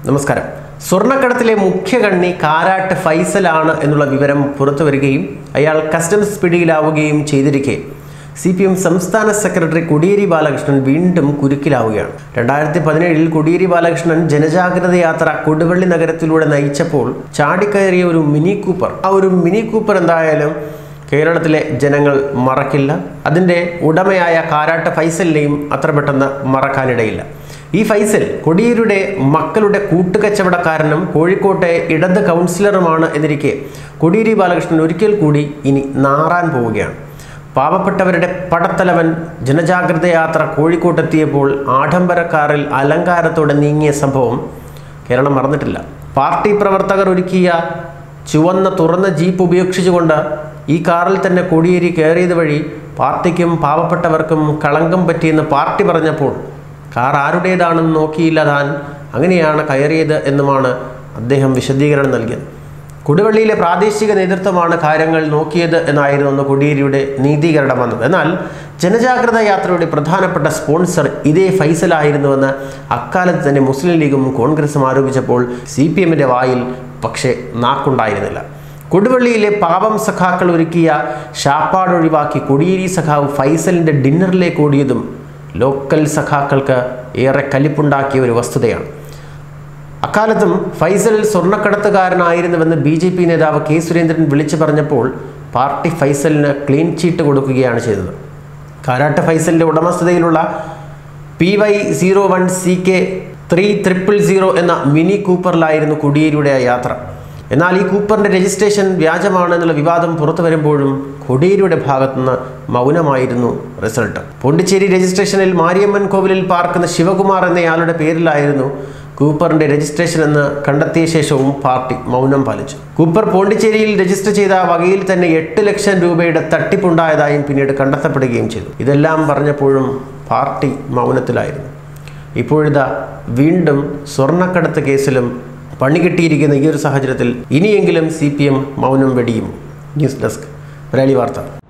നമസ്കാരം സ്വർണ്ണക്കടത്തിലെ മുഖ്യകണ്ണി കാരാട്ട് ഫൈസലാണ് എന്നുള്ള വിവരം പുറത്തു വരികയും അയാൾ കസ്റ്റംസ് പിടിയിലാവുകയും ചെയ്തിരിക്കെ സി പി എം സംസ്ഥാന സെക്രട്ടറി കോടിയേരി ബാലകൃഷ്ണൻ വീണ്ടും കുരുക്കിലാവുകയാണ് രണ്ടായിരത്തി പതിനേഴിൽ കോടിയേരി ബാലകൃഷ്ണൻ ജനജാഗ്രത യാത്ര കൊടുവള്ളി നഗരത്തിലൂടെ നയിച്ചപ്പോൾ ചാടിക്കയറിയ ഒരു മിനി കൂപ്പർ ആ ഒരു മിനി കൂപ്പർ എന്തായാലും കേരളത്തിലെ ജനങ്ങൾ മറക്കില്ല അതിൻ്റെ ഉടമയായ കാരാട്ട് ഫൈസലിനെയും അത്ര പെട്ടെന്ന് മറക്കാനിടയില്ല ഈ ഫൈസൽ കൊടിയേരിയുടെ മക്കളുടെ കൂട്ടുകച്ചവടക്കാരനും കോഴിക്കോട്ടെ ഇടത് കൗൺസിലറുമാണ് എന്നിരിക്കെ കോടിയേരി ബാലകൃഷ്ണൻ ഒരിക്കൽ കൂടി ഇനി നാറാൻ പോവുകയാണ് പാവപ്പെട്ടവരുടെ പടത്തലവൻ ജനജാഗ്രത യാത്ര കോഴിക്കോട്ടെത്തിയപ്പോൾ ആഡംബര കാറിൽ അലങ്കാരത്തോടെ നീങ്ങിയ സംഭവം കേരളം മറന്നിട്ടില്ല പാർട്ടി പ്രവർത്തകർ ഒരുക്കിയ ചുവന്ന തുറന്ന ജീപ്പ് ഉപേക്ഷിച്ചുകൊണ്ട് ഈ കാറിൽ തന്നെ കോടിയേരി കയറിയത് വഴി പാർട്ടിക്കും പാവപ്പെട്ടവർക്കും കളങ്കം പറ്റിയെന്ന് പാർട്ടി പറഞ്ഞപ്പോൾ കാർ ആരുടേതാണെന്ന് നോക്കിയില്ല താൻ അങ്ങനെയാണ് കയറിയത് എന്നുമാണ് അദ്ദേഹം വിശദീകരണം നൽകിയത് കൊടുവള്ളിയിലെ പ്രാദേശിക നേതൃത്വമാണ് കാര്യങ്ങൾ നോക്കിയത് എന്നായിരുന്നു അന്ന് കോടിയേരിയുടെ നീതീകരണം വന്നത് എന്നാൽ ജനജാഗ്രത യാത്രയുടെ പ്രധാനപ്പെട്ട സ്പോൺസർ ഇതേ ഫൈസലായിരുന്നുവെന്ന് അക്കാലത്ത് തന്നെ മുസ്ലിം ലീഗും കോൺഗ്രസും ആരോപിച്ചപ്പോൾ സി പി എമ്മിൻ്റെ വായിൽ പക്ഷേ നാക്കുണ്ടായിരുന്നില്ല കൊടുവള്ളിയിലെ പാവം സഖാക്കൾ ഒരുക്കിയ ഷാപ്പാട് ഒഴിവാക്കി കൊടിയേരി സഖാവ് ഫൈസലിൻ്റെ ഡിന്നറിലേക്ക് ഓടിയതും ലോക്കൽ സഖാക്കൾക്ക് ഏറെ കലിപ്പുണ്ടാക്കിയ ഒരു വസ്തുതയാണ് അക്കാലത്തും ഫൈസൽ സ്വർണ്ണക്കടത്തുകാരനായിരുന്നുവെന്ന് ബി ജെ പി നേതാവ് കെ സുരേന്ദ്രൻ വിളിച്ചു പറഞ്ഞപ്പോൾ പാർട്ടി ഫൈസലിന് ക്ലീൻ ചീട്ട് കൊടുക്കുകയാണ് ചെയ്തത് കാരാട്ട് ഫൈസലിൻ്റെ ഉടമസ്ഥതയിലുള്ള P Y zero one C K three triple zero എന്ന മിനി കൂപ്പറിലായിരുന്നു കൊടിയേരിയുടെ ആ യാത്ര എന്നാൽ ഈ കൂപ്പറിൻ്റെ രജിസ്ട്രേഷൻ വ്യാജമാണ് എന്നുള്ള വിവാദം പുറത്തു വരുമ്പോഴും കൊടിയേരിയുടെ ഭാഗത്തുനിന്ന് മൗനമായിരുന്നു റിസൾട്ട് പോണ്ടിച്ചേരി രജിസ്ട്രേഷനിൽ മാരിയമ്മൻ കോവിലിൽ പാർക്കുന്ന ശിവകുമാർ എന്നയാളുടെ പേരിലായിരുന്നു കൂപ്പറിന്റെ രജിസ്ട്രേഷൻ എന്ന് കണ്ടെത്തിയ ശേഷവും പാർട്ടി മൗനം പാലിച്ചു കൂപ്പർ പോണ്ടിച്ചേരിയിൽ രജിസ്റ്റർ ചെയ്ത വകയിൽ തന്നെ എട്ട് ലക്ഷം രൂപയുടെ തട്ടിപ്പുണ്ടായതായും പിന്നീട് കണ്ടെത്തപ്പെടുകയും ചെയ്തു ഇതെല്ലാം പറഞ്ഞപ്പോഴും പാർട്ടി മൗനത്തിലായിരുന്നു ഇപ്പോഴിതാ വീണ്ടും സ്വർണ്ണക്കടത്ത് കേസിലും പണി കിട്ടിയിരിക്കുന്ന ഈ ഒരു സാഹചര്യത്തിൽ ഇനിയെങ്കിലും സി പി എം മൗനം വെടിയും ന്യൂസ് ഡെസ്ക് മലയാളി വാർത്ത